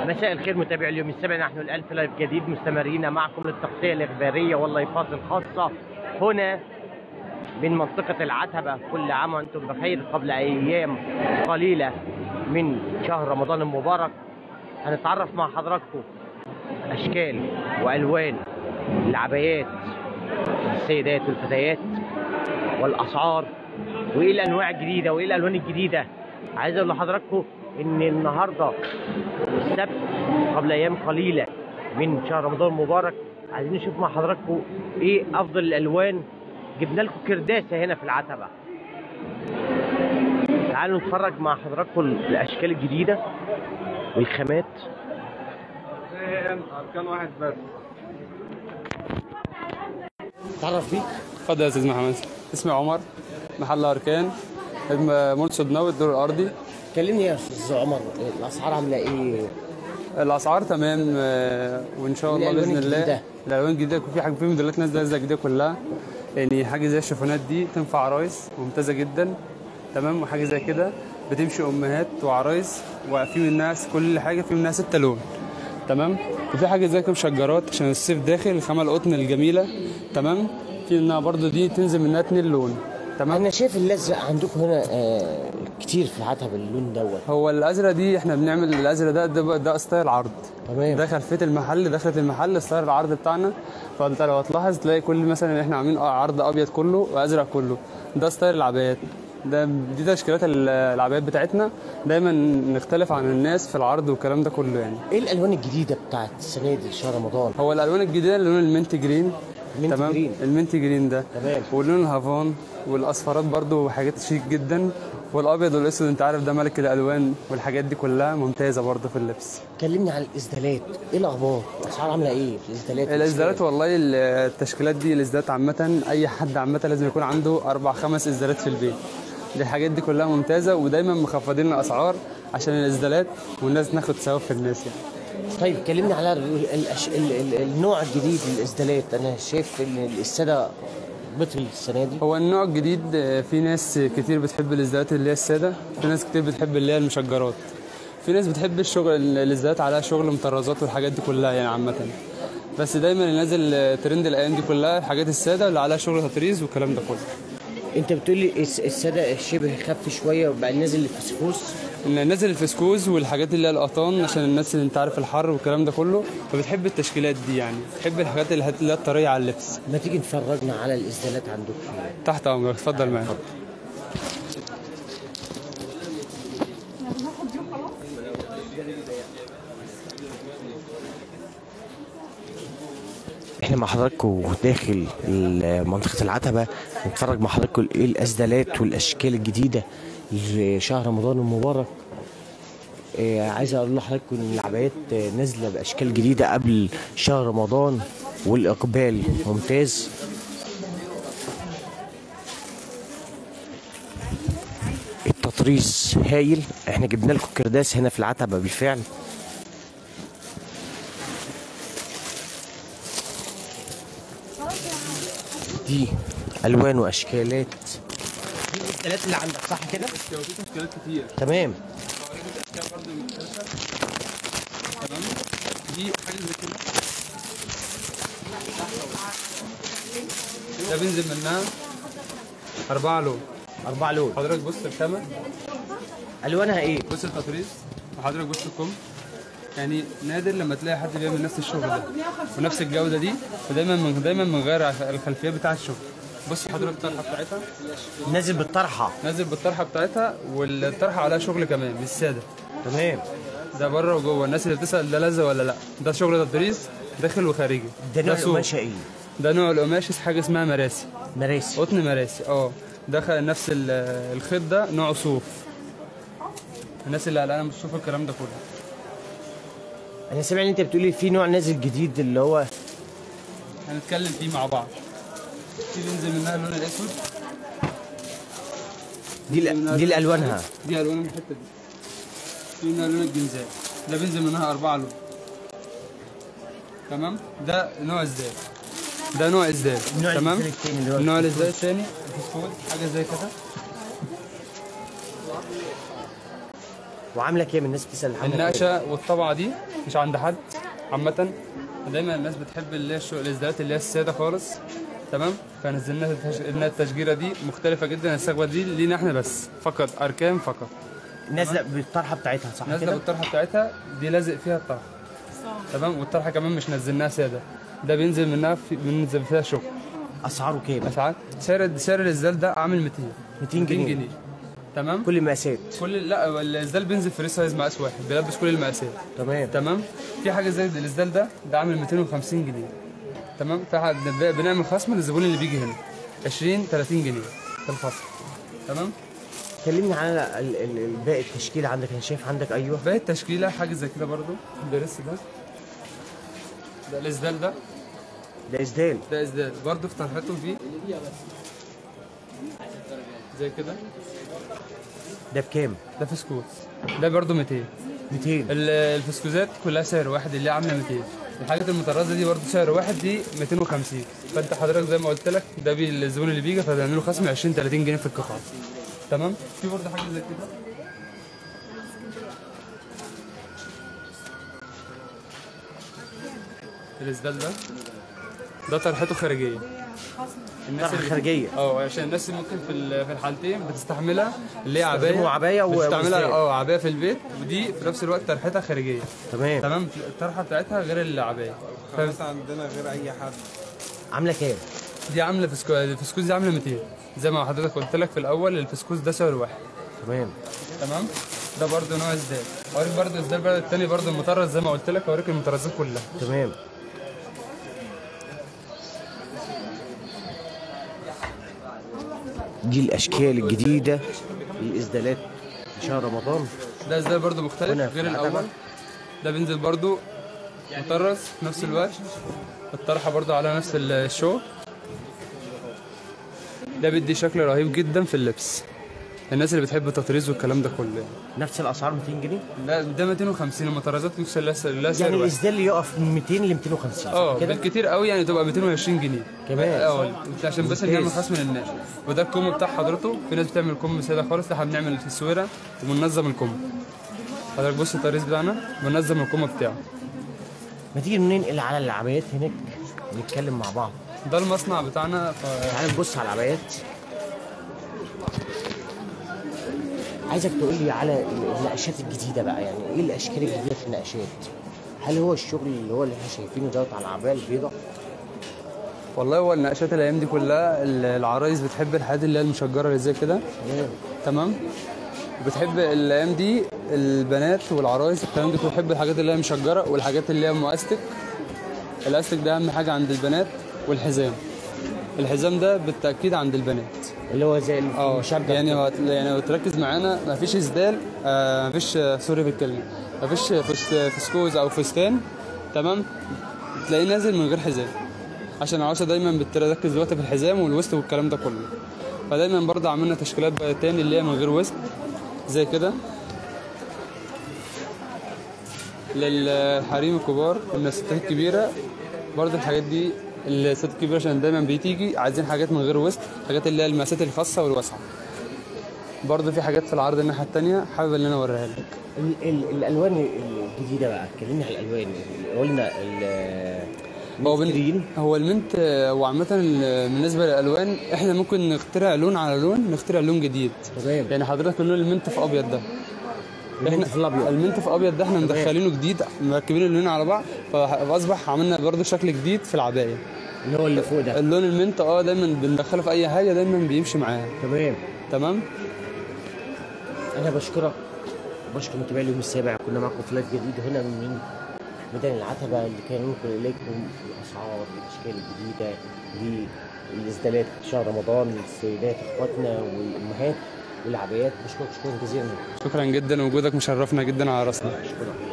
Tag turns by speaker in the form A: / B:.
A: مساء الخير متابعي اليوم السابع نحن الآن في لايف جديد مستمرين معكم للتغطية الإخبارية واللايفات الخاصة هنا من منطقة العتبة كل عام وأنتم بخير قبل أيام قليلة من شهر رمضان المبارك هنتعرف مع حضراتكم أشكال وألوان العبايات السيدات والفتيات والأسعار وإيه الأنواع الجديدة وإيه الألوان الجديدة عايز أقول لحضراتكم إن النهاردة السبت قبل أيام قليلة من شهر رمضان المبارك عايزين نشوف مع حضراتكم إيه أفضل الألوان جبنا لكم كرداسة هنا في العتبة تعالوا نتفرج مع حضراتكم الأشكال الجديدة والخامات
B: اركان واحد بس
A: تعرف بيك
B: اتفضل يا استاذ محمد اسمي عمر محل اركان مول سودناوي الدور الارضي
A: كلمني يا استاذ عمر الاسعار عامله ايه
B: الاسعار تمام آه، وان شاء الله
A: والألوان
B: باذن الله
A: الجديدة؟
B: الالوان الجديده يكون في حاجه في موديلات نازله نازله جديده كلها يعني حاجه زي الشيفونات دي تنفع عرايس ممتازه جدا تمام وحاجه زي كده بتمشي امهات وعرايس وفي منها كل حاجه في منها ستة لون تمام وفي حاجه زي كده مشجرات عشان الصيف داخل الخامه القطن الجميله تمام في منها برضو دي تنزل منها اتنين لون تمام
A: انا شايف الازرق عندكم هنا آه كتير في العتبه اللون دوت
B: هو الازرق دي احنا بنعمل الازرق ده ده, ده ستايل عرض
A: تمام.
B: ده خلفيه المحل دخلت المحل ستايل العرض بتاعنا فانت لو هتلاحظ تلاقي كل مثلا احنا عاملين عرض ابيض كله وازرق كله ده ستايل العبايات ده دي تشكيلات ال- العبايات بتاعتنا دايما نختلف عن الناس في العرض والكلام ده كله يعني
A: ايه الالوان الجديده بتاعت السنه دي شهر رمضان
B: هو الالوان الجديده اللون المنت جرين
A: المنت
B: تمام
A: جرين.
B: المنت جرين ده
A: تمام.
B: واللون الهافان والاصفرات برضو حاجات شيك جدا والابيض والاسود انت عارف ده ملك الالوان والحاجات دي كلها ممتازه برضو في اللبس
A: كلمني عن الاسدالات ايه الاخبار الاسعار عامله ايه في الاسدالات
B: الاسدالات والله التشكيلات دي الاسدالات عامة أي حد عامة لازم يكون عنده أربع خمس اسدالات في البيت. دي الحاجات دي كلها ممتازة ودايما مخفضين الأسعار عشان الاسدالات والناس ناخد ثواب في الناس يعني.
A: طيب كلمني على ال- الأش... ال... ال... النوع الجديد للاسدالات انا شايف ان الساده بطري السنه دي
B: هو النوع الجديد آه، في ناس كتير بتحب الاسدالات اللي هي السادة، في ناس كتير بتحب اللي هي المشجرات. في ناس بتحب الشغل الاسدالات عليها شغل مطرزات والحاجات دي كلها يعني عامة. بس دايما اللي نازل آه، ترند الأيام دي كلها الحاجات السادة اللي عليها شغل تطريز والكلام ده كله.
A: انت بتقولي الس- الساده شبه خف شويه وبقى نازل الفسفوس
B: ان نازل الفسكوز والحاجات اللي هي القطان عشان الناس اللي انت عارف الحر والكلام ده كله فبتحب التشكيلات دي يعني بتحب الحاجات اللي هت- اللي هي الطريه على اللبس
A: ما تيجي تفرجنا على الاسدالات عندكم
B: تحت امرك اتفضل معايا
A: احنا مع حضراتكم داخل ال- منطقة العتبة نتفرج مع حضراتكم ايه الاسدالات والاشكال الجديدة لشهر رمضان المبارك إيه عايز اقول لحضراتكم ان العبايات آه، نازلة باشكال جديدة قبل شهر رمضان والاقبال ممتاز التطريز هايل احنا جبنا لكم كرداس هنا في العتبة بالفعل دي الوان واشكالات دي الاسدالات اللي عندك صح كده
B: في تشكيلات كتير
A: تمام
B: تمام دي حاجه زي كده ده بينزل منها أربعة لون
A: اربع لون
B: حضرتك بص الخامة
A: الوانها ايه
B: بص التطريز وحضرتك بص الكم يعني نادر لما تلاقي حد بيعمل نفس الشغل ده ونفس الجوده دي ودايما من دايما من غير الخلفيه بتاع الشغل بص حضرتك الطرحه بتاعتها
A: نازل بالطرحه
B: نازل بالطرحه بتاعتها والطرحه عليها شغل كمان مش ساده
A: تمام
B: ده بره وجوه الناس اللي بتسال ده لزه ولا لا ده شغل تطريز داخل وخارجي
A: ده نوع
B: سوق.
A: القماشه ايه
B: ده نوع القماش حاجه اسمها مراسي
A: مراسي
B: قطن مراسي اه دخل نفس ال- الخيط ده نوع صوف الناس اللي قلقانه من الصوف الكلام ده كله
A: انا سامع ان انت بتقولي في نوع نازل جديد اللي هو
B: هنتكلم فيه مع بعض في بينزل منها اللون الاسود
A: دي ال- دي الالوانها
B: دي الوان من الحته دي في منها لون الجنزاء ده بينزل منها اربعه لون تمام ده نوع ازداد ده نوع ازداد
A: النوع
B: تمام
A: الإزداد التاني اللي هو
B: النوع
A: الفسفور.
B: الازداد الثاني الفسفور حاجه زي كده
A: وعامله كام الناس بتسال عنها كام؟
B: النقشه والطبعه دي مش عند حد عامه دايما الناس بتحب اللي هي الشو- الازدالات اللي هي الساده خالص تمام فنزلنا التش- لنا التشجيره دي مختلفه جدا السجوه دي لينا احنا بس فقط اركان فقط
A: نازله بالطرحه بتاعتها صح
B: نازله
A: كده؟
B: بالطرحه بتاعتها دي لازق فيها الطرحه تمام والطرحه كمان مش نزلناها ساده ده بينزل منها في بينزل فيها شغل
A: اسعاره كام؟
B: اسعار سعر سعر الازدال ده عامل 200
A: 200 جنيه.
B: جنيه تمام
A: كل المقاسات
B: كل لا الازدال بينزل فري سايز مقاس واحد بيلبس كل المقاسات
A: تمام
B: تمام في حاجه زي الازدال ده ده عامل 250 جنيه تمام في حد ب- بنعمل خصم للزبون اللي بيجي هنا 20 30 جنيه في الفصل تمام
A: كلمني عن ال- ال- ال- باقي التشكيله عندك انا شايف عندك ايوه
B: باقي التشكيله حاجه زي كده برضو الدرس ده ده الازدال ده
A: ده اسدال
B: ده ازدال برضو في طرحته فيه زي كده
A: ده بكام؟
B: ده فسكوس ده برضو 200
A: 200
B: ال- الفسكوزات كلها سعر واحد اللي هي عامله 200 الحاجات المطرزه دي برضو سعر واحد دي 250 فانت حضرتك زي ما قلت لك ده بي الزبون اللي بيجي فبنعمل له خصم 20 30 جنيه في القطعه تمام في برضو حاجه زي كده الاسدال ده ده طرحته خارجيه الناس
A: طرحة
B: اللي-
A: خارجية.
B: اه عشان الناس اللي ممكن في ال- في الحالتين بتستحملها اللي هي عبايه
A: يستخدموا عباية و-
B: بتستعملها
A: وإزدال.
B: اه عبايه في البيت ودي في نفس الوقت طرحتها خارجيه
A: تمام
B: تمام الطرحه بتاعتها غير العبايه
C: خلاص عندنا غير اي حد
A: عامله كام؟
B: دي عامله فسكو الفسكوس دي عامله 200 زي ما حضرتك قلت لك في الاول الفسكوس ده سعر واحد
A: تمام
B: تمام ده برضه نوع ازدال اوريك برضه ازدال بقى التاني برضه المطرز زي ما قلت لك اوريك المطرزات كلها
A: تمام دي الاشكال الجديده للاسدالات في شهر رمضان
B: ده ازدال برضه مختلف
A: هنا
B: غير
A: في العتبة.
B: الاول ده بينزل برضه مطرز في نفس الوقت الطرحه برضه على نفس الشو ده بيدي شكل رهيب جدا في اللبس الناس اللي بتحب التطريز والكلام ده كله يعني.
A: نفس الاسعار 200 جنيه
B: ده ده 250 المطرزات نفس لا سعر لا سعر
A: يعني
B: واحد.
A: الاسدال اللي يقف من 200 ل 250
B: اه
A: كده
B: بالكتير قوي يعني تبقى 220 جنيه
A: كمان.
B: اه انت عشان بس
A: ممتاز.
B: نعمل خصم للناس وده الكم بتاع حضرته في ناس بتعمل كم ساده خالص احنا بنعمل تسويره وبننظم الكم حضرتك بص التريز بتاعنا بننظم الكم بتاعه
A: ما تيجي ننقل على العبايات هناك نتكلم مع بعض
B: ده المصنع بتاعنا ف...
A: تعال نبص على العبايات عايزك تقول لي على النقشات الجديده بقى يعني ايه الاشكال الجديده في النقشات هل هو الشغل اللي هو اللي احنا شايفينه دوت على العبايه البيضاء
B: والله هو النقشات الايام دي كلها ال- العرايس بتحب الحاجات اللي هي المشجره اللي زي كده
A: تمام
B: تمام وبتحب الايام دي البنات والعرايس الكلام ده كله بتحب الحاجات اللي هي مشجره والحاجات اللي هي مؤستك الاستك ده اهم حاجه عند البنات والحزام الحزام ده بالتاكيد عند البنات
A: اللي هو زي
B: اه
A: المشجع
B: يعني هو يعني لو تركز معانا مفيش اسدال آه مفيش آه، سوري في الكلمه مفيش فست- فسكوز او فستان تمام تلاقيه نازل من غير حزام عشان العروسه دايما بتركز دلوقتي في الحزام والوسط والكلام ده كله فدايما برضه عملنا تشكيلات بقى تاني اللي هي من غير وسط زي كده للحريم الكبار والستات الكبيره برضه الحاجات دي الستات الكبيره عشان دايما بتيجي عايزين حاجات من غير وسط حاجات اللي هي المقاسات الخاصه والواسعه برضه في حاجات في العرض الناحيه التانيه حابب ان انا اوريها لك
A: ال ال الالوان الجديده بقى كلمني على الالوان قلنا ال
B: هو بن...
A: جرين
B: هو المنت آه، وعامة ال- بالنسبة للألوان احنا ممكن نخترع لون على لون نخترع لون جديد
A: تمام
B: يعني حضرتك اللون المنت في أبيض ده
A: المنت في الأبيض.
B: المنت في أبيض ده احنا مدخلينه جديد مركبين اللون على بعض فأصبح عملنا برضه شكل جديد في العباية
A: اللي هو اللي فوق ده
B: اللون المنت اه دايما بندخله في أي حاجة دايما بيمشي معاها
A: تمام
B: تمام
A: انا بشكرك بشكر متابعي اليوم السابع كنا معكم في لايف جديد هنا من ميدان العتبه اللي كان ننقل اليكم الاسعار الاشكال الجديده للاسدالات شهر رمضان للسيدات اخواتنا والامهات والعبايات بشكرك شكرا جزيلا
B: شكرا جدا وجودك مشرفنا جدا على راسنا
A: شكرا